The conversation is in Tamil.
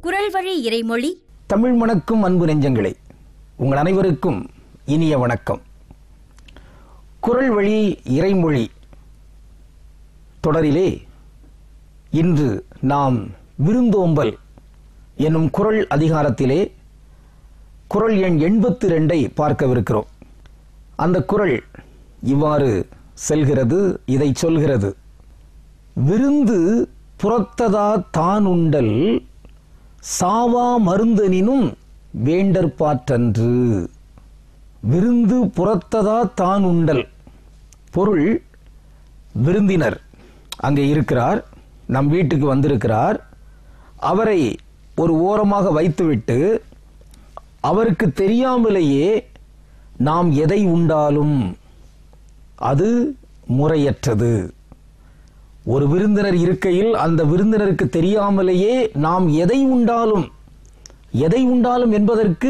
குரல் வழி இறைமொழி தமிழ் மணக்கும் அன்பு நெஞ்சங்களே உங்கள் அனைவருக்கும் இனிய வணக்கம் குரல் வழி இறைமொழி தொடரிலே இன்று நாம் விருந்தோம்பல் என்னும் குரல் அதிகாரத்திலே குரல் எண் எண்பத்தி ரெண்டை பார்க்கவிருக்கிறோம் அந்த குரல் இவ்வாறு செல்கிறது இதை சொல்கிறது விருந்து புறத்ததா தான் உண்டல் சாவா மருந்தனினும் வேண்டற்பாற்றன்று விருந்து புறத்ததா தான் உண்டல் பொருள் விருந்தினர் அங்கே இருக்கிறார் நம் வீட்டுக்கு வந்திருக்கிறார் அவரை ஒரு ஓரமாக வைத்துவிட்டு அவருக்கு தெரியாமலேயே நாம் எதை உண்டாலும் அது முறையற்றது ஒரு விருந்தினர் இருக்கையில் அந்த விருந்தினருக்கு தெரியாமலேயே நாம் எதை உண்டாலும் எதை உண்டாலும் என்பதற்கு